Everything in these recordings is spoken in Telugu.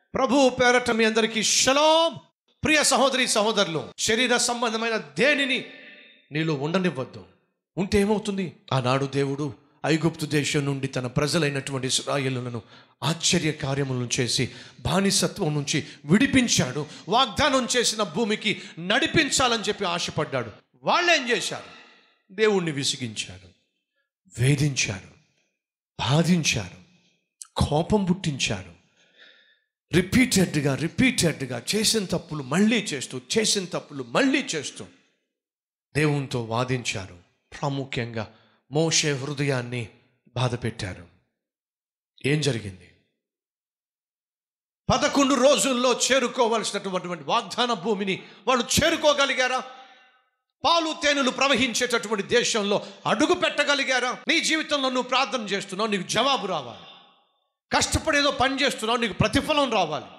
ప్రభు పేరట మీ అందరికీ షలోం ప్రియ సహోదరి సహోదరులు శరీర సంబంధమైన దేనిని నీలో ఉండనివ్వద్దు ఉంటే ఏమవుతుంది ఆనాడు దేవుడు ఐగుప్తు దేశం నుండి తన ప్రజలైనటువంటి ఇస్రాయేలులను ఆశ్చర్య కార్యములను చేసి బానిసత్వం నుంచి విడిపించాడు వాగ్దానం చేసిన భూమికి నడిపించాలని చెప్పి ఆశపడ్డాడు వాళ్ళు ఏం చేశారు దేవుణ్ణి విసిగించారు వేధించారు బాధించారు కోపం పుట్టించారు రిపీటెడ్గా రిపీటెడ్గా చేసిన తప్పులు మళ్ళీ చేస్తూ చేసిన తప్పులు మళ్ళీ చేస్తూ దేవునితో వాదించారు ప్రాముఖ్యంగా మోషే హృదయాన్ని బాధ పెట్టారు ఏం జరిగింది పదకొండు రోజుల్లో చేరుకోవలసినటువంటి వాగ్దాన భూమిని వాళ్ళు చేరుకోగలిగారా పాలు తేనెలు ప్రవహించేటటువంటి దేశంలో అడుగు పెట్టగలిగారా నీ జీవితంలో నువ్వు ప్రార్థన చేస్తున్నావు నీకు జవాబు రావాలి కష్టపడేదో పని చేస్తున్నావు నీకు ప్రతిఫలం రావాలి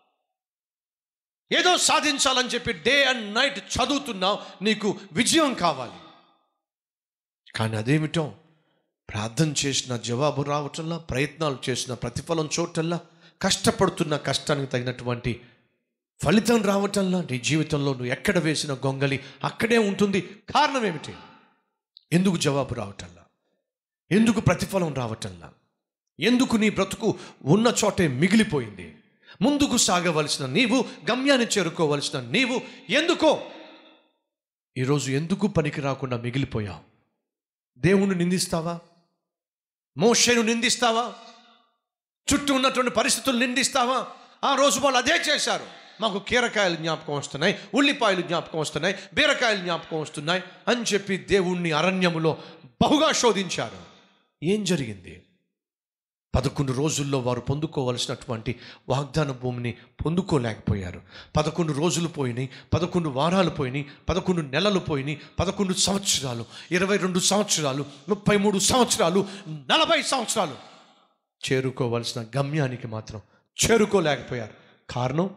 ఏదో సాధించాలని చెప్పి డే అండ్ నైట్ చదువుతున్నావు నీకు విజయం కావాలి కానీ అదేమిటో ప్రార్థన చేసిన జవాబు రావటంలా ప్రయత్నాలు చేసిన ప్రతిఫలం చూడటంలా కష్టపడుతున్న కష్టానికి తగినటువంటి ఫలితం రావటంలా నీ జీవితంలో నువ్వు ఎక్కడ వేసిన గొంగలి అక్కడే ఉంటుంది కారణం ఏమిటి ఎందుకు జవాబు రావటంలా ఎందుకు ప్రతిఫలం రావటంలా ఎందుకు నీ బ్రతుకు ఉన్న చోటే మిగిలిపోయింది ముందుకు సాగవలసిన నీవు గమ్యాన్ని చేరుకోవలసిన నీవు ఎందుకో ఈరోజు ఎందుకు పనికి రాకుండా మిగిలిపోయావు దేవుణ్ణి నిందిస్తావా మోషేను నిందిస్తావా చుట్టూ ఉన్నటువంటి పరిస్థితులు నిందిస్తావా ఆ రోజు వాళ్ళు అదే చేశారు మాకు కీరకాయలు జ్ఞాపకం వస్తున్నాయి ఉల్లిపాయలు జ్ఞాపకం వస్తున్నాయి బీరకాయలు జ్ఞాపకం వస్తున్నాయి అని చెప్పి దేవుణ్ణి అరణ్యములో బహుగా శోధించారు ఏం జరిగింది పదకొండు రోజుల్లో వారు పొందుకోవలసినటువంటి వాగ్దాన భూమిని పొందుకోలేకపోయారు పదకొండు రోజులు పోయినాయి పదకొండు వారాలు పోయినాయి పదకొండు నెలలు పోయినాయి పదకొండు సంవత్సరాలు ఇరవై రెండు సంవత్సరాలు ముప్పై మూడు సంవత్సరాలు నలభై సంవత్సరాలు చేరుకోవలసిన గమ్యానికి మాత్రం చేరుకోలేకపోయారు కారణం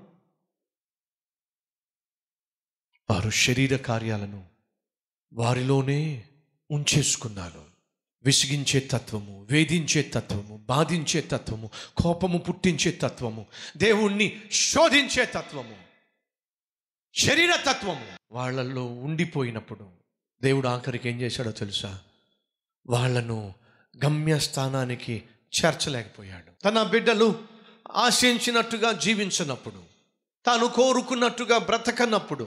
వారు శరీర కార్యాలను వారిలోనే ఉంచేసుకున్నారు విసిగించే తత్వము వేధించే తత్వము బాధించే తత్వము కోపము పుట్టించే తత్వము దేవుణ్ణి శోధించే తత్వము శరీర తత్వము వాళ్ళల్లో ఉండిపోయినప్పుడు దేవుడు ఆఖరికి ఏం చేశాడో తెలుసా వాళ్ళను గమ్యస్థానానికి చేర్చలేకపోయాడు తన బిడ్డలు ఆశించినట్టుగా జీవించినప్పుడు తాను కోరుకున్నట్టుగా బ్రతకనప్పుడు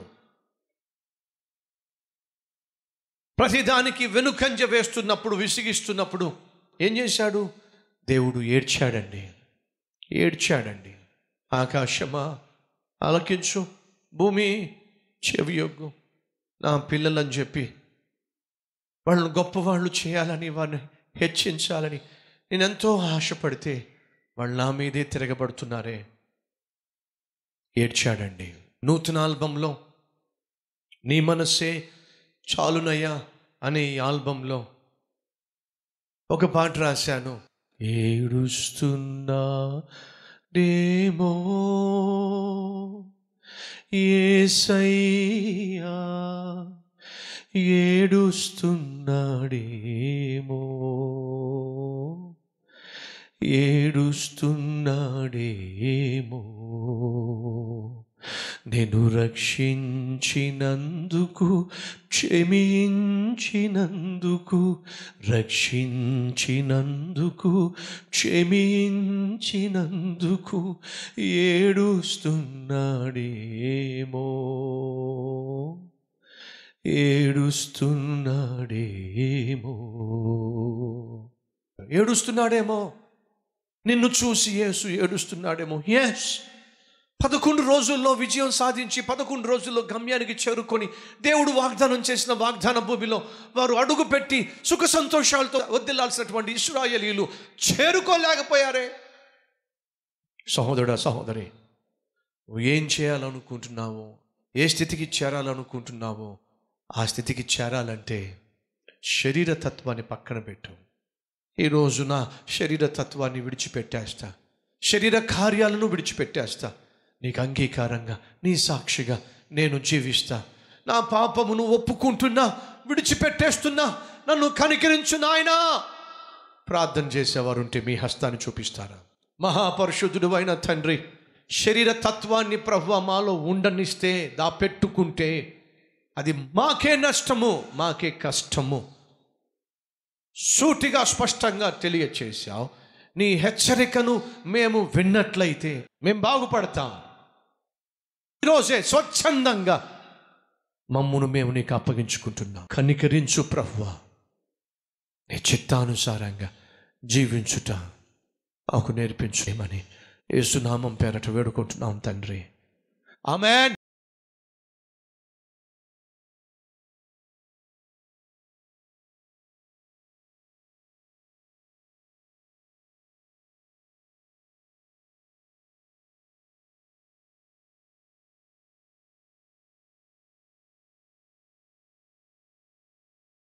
ప్రతిదానికి వెనుకంజ వేస్తున్నప్పుడు విసిగిస్తున్నప్పుడు ఏం చేశాడు దేవుడు ఏడ్చాడండి ఏడ్చాడండి ఆకాశమా ఆలకించు భూమి చెవియొగ్గు నా పిల్లలని చెప్పి వాళ్ళని గొప్పవాళ్ళు చేయాలని వారిని హెచ్చించాలని నేను ఎంతో ఆశపడితే వాళ్ళు నా మీదే తిరగబడుతున్నారే ఏడ్చాడండి నూతన ఆల్బంలో నీ మనసే చాలునయ్యా అనే ఈ ఆల్బంలో ఒక పాట రాశాను ఏడుస్తున్నా డేమో ఏసయ్యా ఏడుస్తున్నాడేమో ఏడుస్తున్నాడేమో నేను రక్షించినందుకు క్షమించినందుకు రక్షించినందుకు క్షమించినందుకు ఏడుస్తున్నాడేమో ఏడుస్తున్నాడేమో ఏడుస్తున్నాడేమో నిన్ను చూసి యేసు ఏడుస్తున్నాడేమో ఎస్ పదకొండు రోజుల్లో విజయం సాధించి పదకొండు రోజుల్లో గమ్యానికి చేరుకొని దేవుడు వాగ్దానం చేసిన వాగ్దాన భూమిలో వారు అడుగుపెట్టి సుఖ సంతోషాలతో వదిలాల్సినటువంటి ఇస్రాయలీలు చేరుకోలేకపోయారే సహోదరుడా సహోదరి నువ్వు ఏం చేయాలనుకుంటున్నావో ఏ స్థితికి చేరాలనుకుంటున్నావో ఆ స్థితికి చేరాలంటే శరీర తత్వాన్ని పక్కన పెట్టు ఈ రోజున శరీర తత్వాన్ని విడిచిపెట్టేస్తా శరీర కార్యాలను విడిచిపెట్టేస్తా నీకు అంగీకారంగా నీ సాక్షిగా నేను జీవిస్తా నా పాపమును ఒప్పుకుంటున్నా విడిచిపెట్టేస్తున్నా నన్ను కనికరించు నాయనా ప్రార్థన చేసేవారుంటే మీ హస్తాన్ని చూపిస్తారా మహాపరిశుద్ధుడు అయిన తండ్రి శరీర తత్వాన్ని ప్రభు మాలో ఉండనిస్తే దాపెట్టుకుంటే అది మాకే నష్టము మాకే కష్టము సూటిగా స్పష్టంగా తెలియచేశావు నీ హెచ్చరికను మేము విన్నట్లయితే మేము బాగుపడతాం ఈరోజే స్వచ్ఛందంగా మమ్మును మేము నీకు అప్పగించుకుంటున్నాం కనికరించు ప్రభువా నీ చిత్తానుసారంగా జీవించుట మాకు నేర్పించేయమని యేసునామం పేరట వేడుకుంటున్నాం తండ్రి ఆమెన్